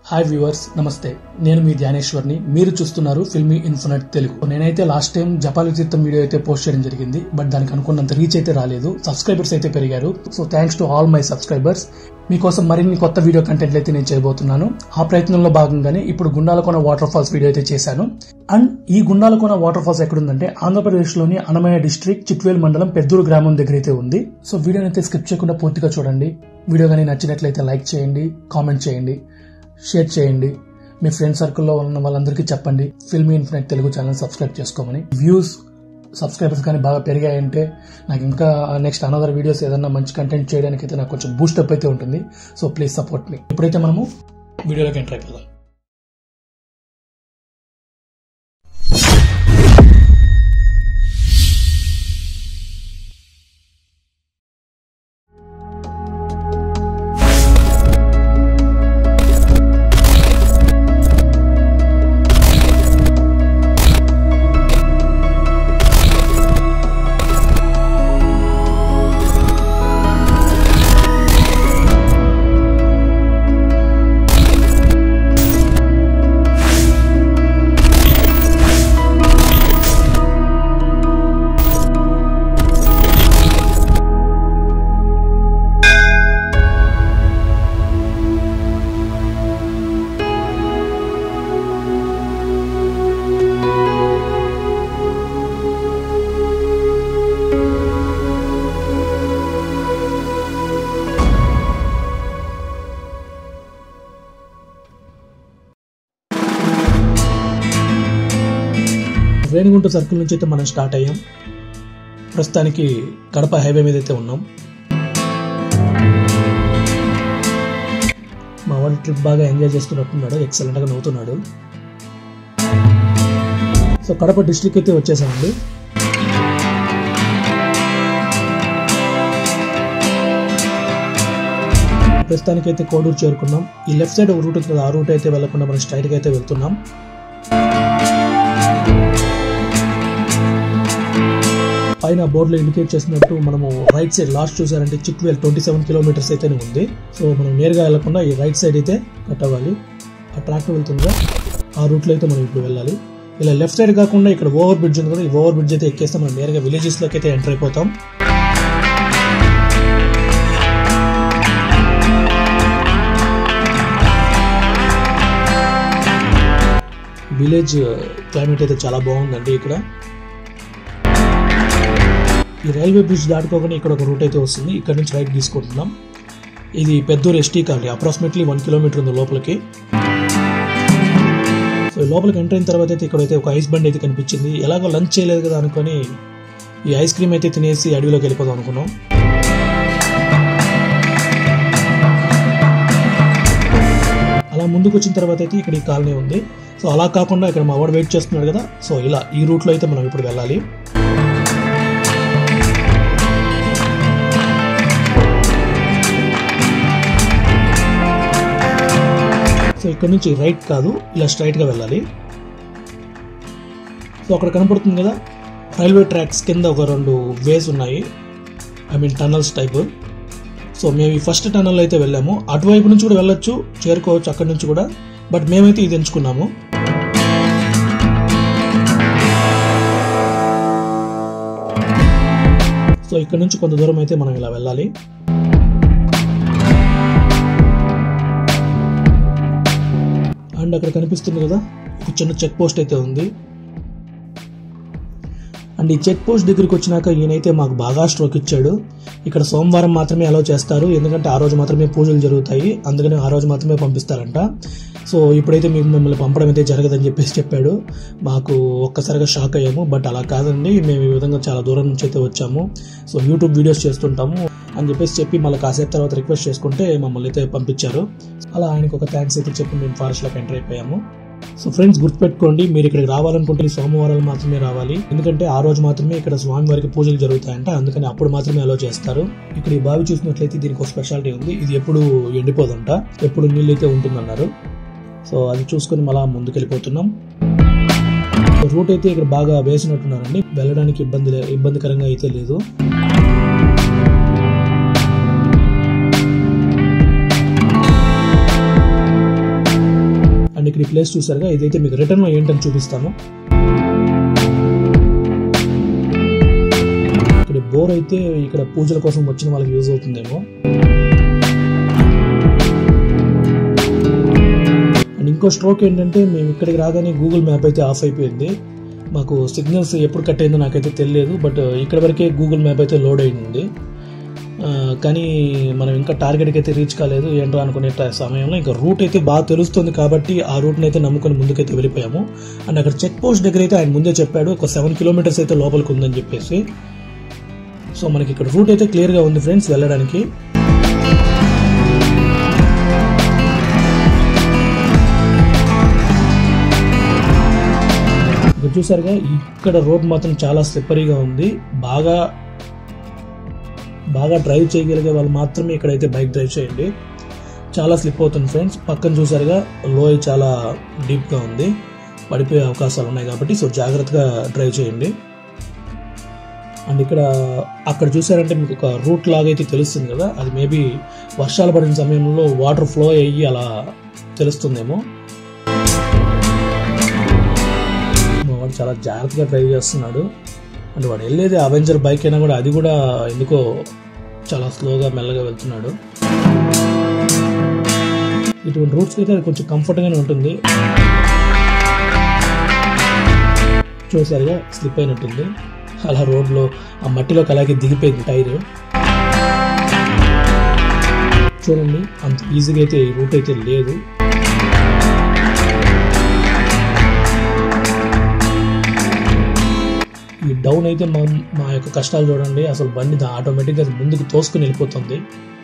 hi viewers నమస్తే నేను మీ ధ్యానేశ్వర్ని మీరు చూస్తున్నారు ఫిల్మీ ఇన్ఫినిట్ తెలుగు నేనైతే లాస్ట్ టైం జపాలి తీర్థం వీడియో అయితే పోస్ట్ చేయడం జరిగింది బట్ దానికి అనుకున్నంత రీచ్ అయితే రాలేదు సబ్స్క్రైబర్స్ అయితే పెరిగారు so thanks to all my subscribers మీకోసం మరిన్ని కొత్త వీడియో కంటెంట్లు అయితే నేను చేయబోతున్నాను ఆ ప్రయత్నంలో భాగంగానే ఇప్పుడు గుండాలకోన వాటర్ ఫాల్స్ వీడియో అయితే చేశాను అండ్ ఈ గుండాలకోన వాటర్ ఫాల్స్ ఎక్కడుందంటే ఆంధ్రప్రదేశ్ లోని అనమయ డిస్ట్రిక్ట్ చిట్వేల్ మండలం పెద్దూరు గ్రామం దగ్గర అయితే ఉంది సో వీడియోని అయితే స్కిప్ చేయకుండా పూర్తిగా చూడండి వీడియో కానీ నచ్చినట్లయితే లైక్ చేయండి కామెంట్ చేయండి షేర్ చేయండి మీ ఫ్రెండ్ సర్కిల్లో ఉన్న వాళ్ళందరికీ చెప్పండి Filmy infinite Telugu channel subscribe చేసుకోమని వ్యూస్ సబ్స్క్రైబర్స్ కానీ బాగా పెరిగాయంటే నాకు ఇంకా నెక్స్ట్ అనదర్ వీడియోస్ ఏదన్నా మంచి కంటెంట్ చేయడానికి అయితే నాకు కొంచెం బూస్టప్ అయితే ఉంటుంది సో ప్లీజ్ సపోర్ట్ మీ ఇప్పుడైతే మనము వీడియోలోకి ఎంటర్ అయిపోదాం రేణిగుంట సర్కిల్ నుంచి అయితే మనం స్టార్ట్ అయ్యాం ప్రస్తుతానికి కడప హైవే మీద అయితే ఉన్నాం మా వాళ్ళు ట్రిప్ బాగా ఎంజాయ్ చేస్తున్నట్టున్నాడు ఎక్సలెంట్ గా నవ్వుతున్నాడు సో కడప డిస్ట్రిక్ట్ అయితే వచ్చేసామండి ప్రస్తుతానికి అయితే కోడూరు చేరుకున్నాం ఈ లెఫ్ట్ సైడ్ ఒక రూట్ ఉంటుంది ఆ రూట్ అయితే వెళ్లకుండా మనం స్ట్రైట్ గా అయితే వెళ్తున్నాం పైన బోర్డులో ఇండికేట్ చేసినట్టు మనము రైట్ సైడ్ లాస్ట్ చూసారంటే చిట్వేల్ ట్వంటీ సెవెన్ కిలోమీటర్స్ అయితే ఉంది సో మనం నేరుగా వెళ్లకుండా ఈ రైట్ సైడ్ అయితే కట్ అవ్వాలి ఆ ట్రాక్టర్ వెళ్తుందిగా ఆ రూట్లో అయితే మనం ఇప్పుడు వెళ్ళాలి ఇలా లెఫ్ట్ సైడ్ కాకుండా ఇక్కడ ఓవర్ బ్రిడ్జ్ ఉంది కదా ఈ ఓవర్ బ్రిడ్జ్ అయితే ఎక్కేస్తే మనం నేరుగా విలేజెస్ లోకి అయితే ఎంటర్ అయిపోతాం విలేజ్ క్లైమేట్ అయితే చాలా బాగుందండి ఇక్కడ ఈ రైల్వే బ్రిడ్జ్ దాటుకోగానే ఇక్కడ ఒక రూట్ అయితే వస్తుంది ఇక్కడ నుంచి రైట్ తీసుకుంటున్నాం ఇది Peddur ST colony approximately one kilometre ఉంది లోపలికి సో లోపలికి ఎంటర్ అయిన తర్వాత అయితే ఇక్కడైతే ఒక ఐస్ బండి అయితే కనిపించింది ఎలాగో లంచ్ చేయలేదు కదా అనుకొని ఈ ఐస్ క్రీమ్ అయితే తినేసి అడవిలోకి వెళ్ళిపోదాం అనుకున్నాం అలా ముందుకు వచ్చిన తర్వాత అయితే ఇక్కడ ఈ కాలనీ ఉంది సో అలా కాకుండా ఇక్కడ మా వాడు వెయిట్ చేస్తున్నాడు కదా సో ఇలా ఈ రూట్లో అయితే మనం ఇప్పుడు వెళ్ళాలి సో ఇక్కడ నుంచి రైట్ కాదు ఇలా స్ట్రైట్గా వెళ్ళాలి సో అక్కడ కనపడుతుంది కదా రైల్వే ట్రాక్స్ కింద ఒక రెండు వేస్ ఉన్నాయి I mean tunnels type so మేము ఈ ఫస్ట్ టనల్ అయితే వెళ్ళాము అటువైపు నుంచి కూడా వెళ్ళొచ్చు చేరుకోవచ్చు అక్కడి నుంచి కూడా బట్ మేమైతే ఇది ఎంచుకున్నాము సో ఇక్కడ నుంచి కొంత దూరం అయితే మనం ఇలా వెళ్ళాలి అండ్ అక్కడ కనిపిస్తుంది కదా ఒక చిన్న చెక్ పోస్ట్ అయితే ఉంది అండ్ ఈ చెక్ పోస్ట్ దగ్గరికి వచ్చినాక ఈయనైతే మాకు బాగా స్ట్రోక్ ఇచ్చాడు ఇక్కడ సోమవారం మాత్రమే అలౌ చేస్తారు ఎందుకంటే ఆ రోజు మాత్రమే పూజలు జరుగుతాయి అందుకని ఆ రోజు మాత్రమే పంపిస్తారంట సో ఇప్పుడైతే మీకు మిమ్మల్ని పంపడం అయితే జరగదని చెప్పేసి చెప్పాడు మాకు ఒక్కసారిగా షాక్ అయ్యాము బట్ అలా కాదండి మేము ఈ విధంగా చాలా దూరం నుంచి అయితే వచ్చాము సో యూట్యూబ్ వీడియోస్ చేస్తుంటాము అని చెప్పేసి చెప్పి మళ్ళీ కాసేపు తర్వాత రిక్వెస్ట్ చేసుకుంటే మమ్మల్ని అయితే పంపించారు అలా ఆయనకు ఒక థ్యాంక్స్ అయితే చెప్పి మేము ఫారెస్ట్లోకి ఎంటర్ అయిపోయాము సో ఫ్రెండ్స్ గుర్తుపెట్టుకోండి మీరు ఇక్కడికి రావాలనుకుంటే ఈ సోమవారాలు మాత్రమే రావాలి ఎందుకంటే ఆ రోజు మాత్రమే ఇక్కడ స్వామివారికి పూజలు జరుగుతాయంట అందుకని అప్పుడు మాత్రమే అలో చేస్తారు ఇక్కడ ఈ బావి చూసినట్లయితే దీనికి ఒక స్పెషాలిటీ ఉంది ఇది ఎప్పుడు ఎండిపోదంట ఎప్పుడు నీళ్ళు అయితే ఉంటుందన్నారు సో అది చూసుకొని మళ్ళా ముందుకెళ్ళిపోతున్నాం రూట్ అయితే ఇక్కడ బాగా వేసినట్టున్నారండి వెళ్ళడానికి ఇబ్బంది లే- ఇబ్బందికరంగా అయితే లేదు ఈ ప్లేస్ చూసారుగా ఇదైతే మీకు రిటర్న్లో ఏంటని చూపిస్తాను ఇక్కడ బోర్ అయితే ఇక్కడ పూజల కోసం వచ్చిన వాళ్ళకి యూజ్ అవుతుందేమో అండ్ ఇంకో స్ట్రోక్ ఏంటంటే మేము ఇక్కడికి రాగానే గూగుల్ మ్యాప్ అయితే ఆఫ్ అయిపోయింది మాకు సిగ్నల్స్ ఎప్పుడు కట్ అయిందో నాకైతే తెలియదు బట్ ఇక్కడ వరకే గూగుల్ మ్యాప్ అయితే లోడ్ అయింది ఆ, కానీ మనం ఇంకా టార్గెట్కి అయితే రీచ్ కాలేదు ఏంట్రా అనుకునే ట- సమయంలో ఇంకా రూట్ అయితే బాగా తెలుస్తుంది కాబట్టి ఆ రూట్ని అయితే నమ్ముకొని ముందుకైతే వెళ్ళిపోయాము అండ్ అక్కడ చెక్ పోస్ట్ దగ్గర అయితే ఆయన ముందే చెప్పాడు ఒక సెవెన్ కిలోమీటర్స్ అయితే లోపలికి ఉందని చెప్పేసి సో మనకి ఇక్కడ రూట్ అయితే క్లియర్గా ఉంది ఫ్రెండ్స్ వెళ్ళడానికి ఇక్కడ చూసారుగా ఇక్కడ రోడ్ మాత్రం చాలా స్లిప్పరీగా ఉంది బాగా బాగా డ్రైవ్ చేయగలిగే వాళ్ళు మాత్రమే ఇక్కడైతే బైక్ డ్రైవ్ చేయండి చాలా స్లిప్ అవుతుంది ఫ్రెండ్స్ పక్కన చూసారుగా లోయ చాలా డీప్గా ఉంది పడిపోయే అవకాశాలు ఉన్నాయి కాబట్టి సో జాగ్రత్తగా డ్రైవ్ చేయండి అండ్ ఇక్కడ అక్కడ చూసారంటే మీకు ఒక రూట్ లాగా అయితే తెలుస్తుంది కదా అది మేబీ వర్షాలు పడిన సమయంలో వాటర్ ఫ్లో అయ్యి అలా తెలుస్తుందేమో మా వాడు చాలా జాగ్రత్తగా డ్రైవ్ చేస్తున్నాడు అంటే వాడు వెళ్ళేది అవెంజర్ బైక్ అయినా కూడా అది కూడా ఎందుకో చాలా స్లోగా మెల్లగా వెళ్తున్నాడు ఇటువంటి రూట్స్కి అయితే అది కొంచెం కంఫర్ట్గానే ఉంటుంది చూసారుగా స్లిప్ అయినట్టుంది అలా రోడ్లో ఆ మట్టిలోకి అలాగే దిగిపోయింది టైర్ చూడండి అంత ఈజీగా అయితే ఈ రూట్ అయితే లేదు ఈ డౌన్ అయితే మా మా యొక్క కష్టాలు చూడండి అసలు బండి ఆటోమేటిక్గా అది ముందుకు తోసుకుని వెళ్ళిపోతుంది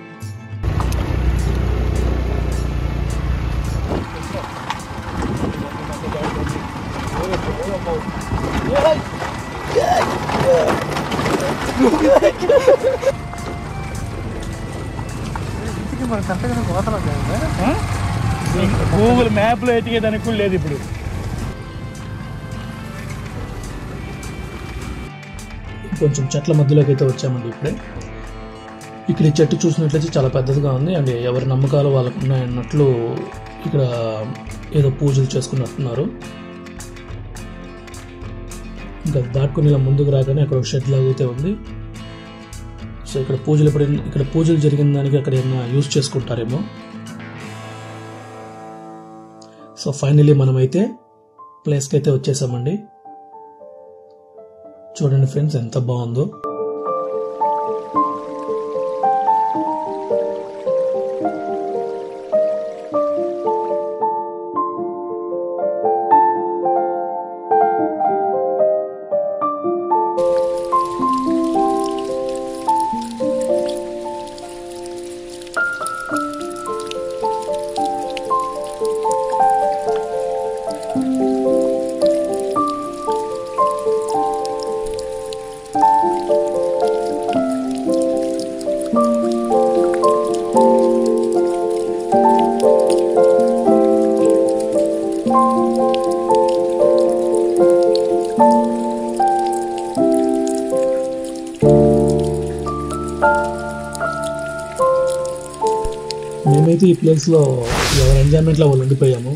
గూగుల్ మ్యాప్ లో ఎతికేదానికి కూడా లేదు ఇప్పుడు కొంచెం చెట్ల మధ్యలోకి అయితే వచ్చామండి ఇప్పుడే ఇక్కడ ఈ చెట్టు చూసినట్లయితే చాలా పెద్దదిగా ఉంది అండ్ ఎవరి నమ్మకాలు వాళ్ళకు ఉన్నాయన్నట్లు ఇక్కడ ఏదో పూజలు చేసుకున్నట్టున్నారు ఇంకా దాటుకుని ఇలా ముందుకు రాగానే అక్కడ ఒక షెడ్ లాగా అయితే ఉంది సో ఇక్కడ పూజలు ఎప్పుడు ఇక్కడ పూజలు జరిగిన దానికి అక్కడ ఏమైనా యూజ్ చేసుకుంటారేమో సో ఫైనలీ మనమైతే ప్లేస్కి అయితే వచ్చేసామండి చూడండి ఫ్రెండ్స్ ఎంత బాగుందో మేమైతే ఈ ప్లేస్లో ఎవరి ఎంజాయ్మెంట్లో వాళ్ళు ఉండిపోయాము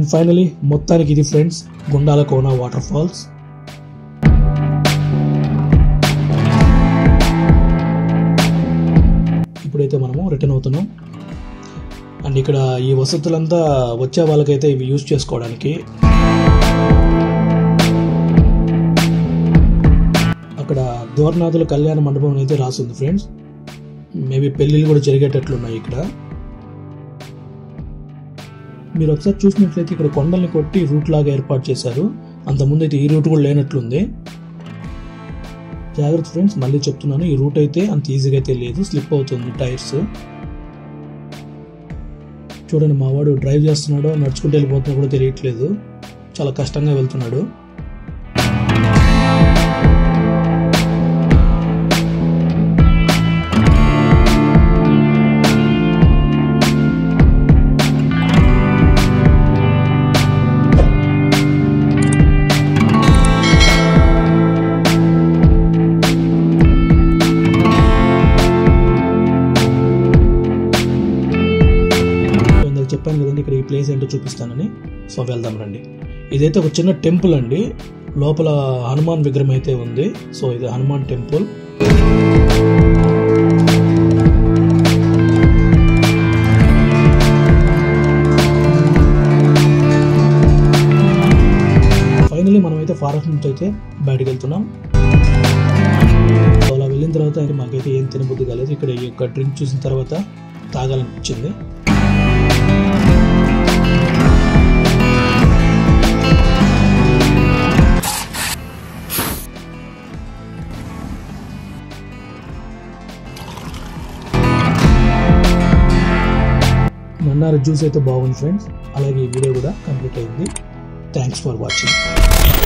అండ్ ఫైనలీ మొత్తానికి ఇది friends Gundala Kona waterfalls ఇప్పుడైతే మనము రిటర్న్ అవుతున్నాం అండ్ ఇక్కడ ఈ వసతులంతా వచ్చే వాళ్ళకైతే ఇవి యూజ్ చేసుకోవడానికి అక్కడ దోర్నాథుల కళ్యాణ మండపం అయితే రాసింది ఫ్రెండ్స్ మేబీ పెళ్ళిళ్ళు కూడా జరిగేటట్లున్నాయి ఇక్కడ మీరు ఒకసారి చూసినట్లయితే ఇక్కడ కొండల్ని కొట్టి రూట్ లాగా ఏర్పాటు చేశారు అంతకుముందు అయితే ఈ రూట్ కూడా లేనట్లుంది జాగ్రత్త ఫ్రెండ్స్ మళ్ళీ చెప్తున్నాను ఈ రూట్ అయితే అంత ఈజీగా అయితే లేదు స్లిప్ అవుతుంది టైర్స్ చూడండి మా వాడు డ్రైవ్ చేస్తున్నాడో నడుచుకుంటూ వెళ్ళిపోతున్నా కూడా తెలియట్లేదు చాలా కష్టంగా వెళ్తున్నాడు సో ఇందాక చెప్పాను కదండి ఇక్కడ ఈ ప్లేస్ ఏంటో చూపిస్తానని సో వెళ్దాం రండి ఇదైతే ఒక చిన్న టెంపుల్ అండి లోపల హనుమాన్ విగ్రహం అయితే ఉంది సో ఇది హనుమాన్ టెంపుల్ ఫైనలీ మనమైతే ఫారెస్ట్ నుంచి అయితే బయటకు వెళ్తున్నాం సో అలా వెళ్ళిన తర్వాత అయితే మాకైతే ఏం తినబుద్ధి కాలేదు ఇక్కడ ఈ యొక్క డ్రింక్ చూసిన తర్వాత తాగాలనిపించింది నన్నార జ్యూస్ అయితే బాగుంది ఫ్రెండ్స్ అలాగే ఈ వీడియో కూడా కంప్లీట్ అయింది థ్యాంక్స్ ఫర్ వాచింగ్